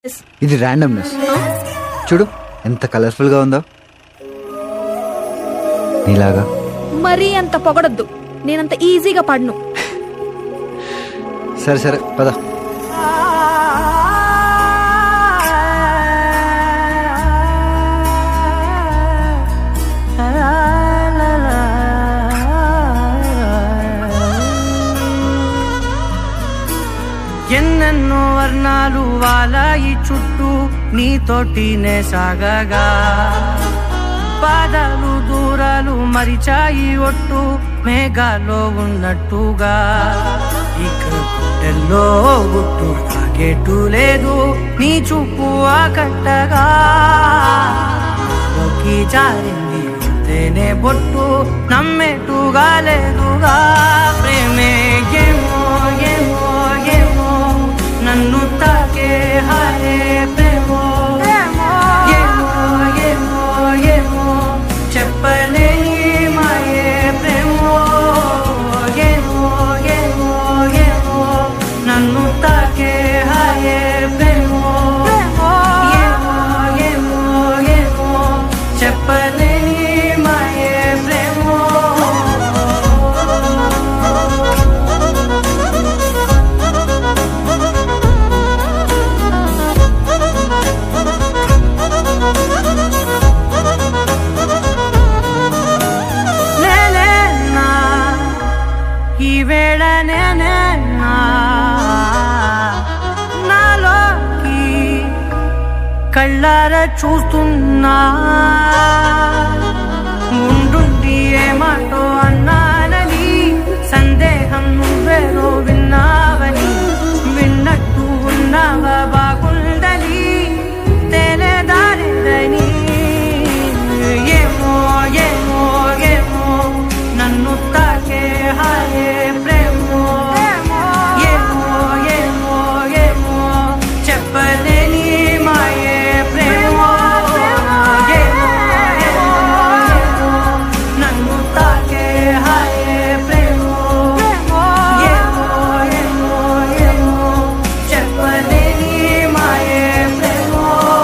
ఇది ర్యాండమ్నెస్ చూడు ఎంత కలర్ఫుల్ గా ఉందో నీలాగా మరీ అంత పొగడొద్దు నేనంత ఈజీగా పడను సరే సరే పద ఎన్నెన్నో వర్ణాలు వాలాయి చుట్టూ నీతోటినే సాగగా పాదాలు దూరాలు మరిచాయి ఒట్టు మేఘాల్లో ఉన్నట్టుగా ఇక గుండెల్లో గుట్టు ఆగేటు లేదు నీ చూపు ఆకట్టగా లోకి జారింది అంతేనే బొట్టు నమ్మేట్టుగా లేదుగా ప్రేమే ఏమో ఏమో ఏమో నన్ను తాకే హాయే ప్రేమో ఏమో ఏమో ఏమో చెప్పలేని మాయే ప్రేమో ఏమో ఏమో ఏమో నన్ను తాకే హాయే ప్రేమో ఏమో ఏమో ఏమో చెప్పలేని మాయే ప్రేమో నేనేనా ఈ వేళ నేనేనా నాలోకి కళ్ళార చూస్తున్నా ఉండుండి ఏమాటో అన్నానని సందేహం నువ్వేరో విన్నావని విన్నట్టు ఉన్నావా బాగుందని తేలేదారిదని ఏమో ఏమో ఏమో నన్ను తాకే హాయే ప్రేమో ఏమో ఏమో ఏమో చెప్పలేని మాయే ప్రేమో ఏమో ఏమో ఏమో నన్ను తాకే హాయే ప్రేమో ఏమో ఏమో ఏమో చెప్పలేని మాయే ప్రేమో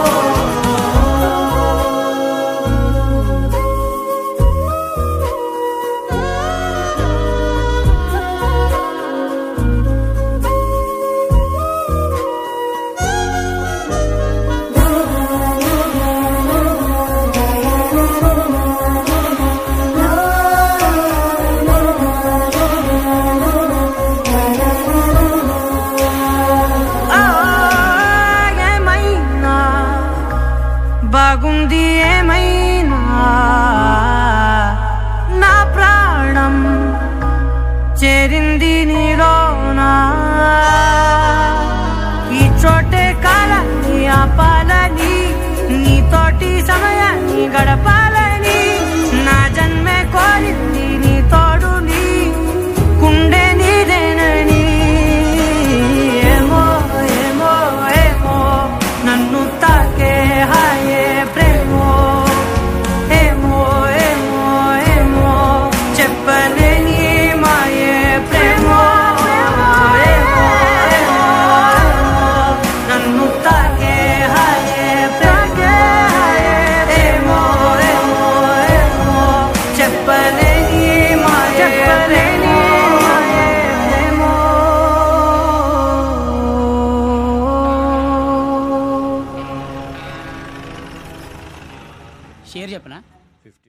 ఆ, ఏమైనా బాగుంది ఏమైనా నా ప్రాణం చేరింది నీలోనా ఈ చోటే కాలాన్ని ఆపాలని నీతోటి సమయాన్ని గడపాలని నా జన్మే కోరింది నీ తోడుని కుండే నీదేనని ఏమో ఏమో ఏమో నన్ను తాకే హాయే ప్రేమో ఏమో ఏమో ఏమో చెప్పలేని మాయే ప్రేమో ఏమో ఏమో ఏమో నన్ను తాకే హాయే ప్రేమో ఏమో ఏమో ఏమో చెప్పలేని మాయే చెప్పలేని మాయే ప్రేమో షేర్ చెప్పనా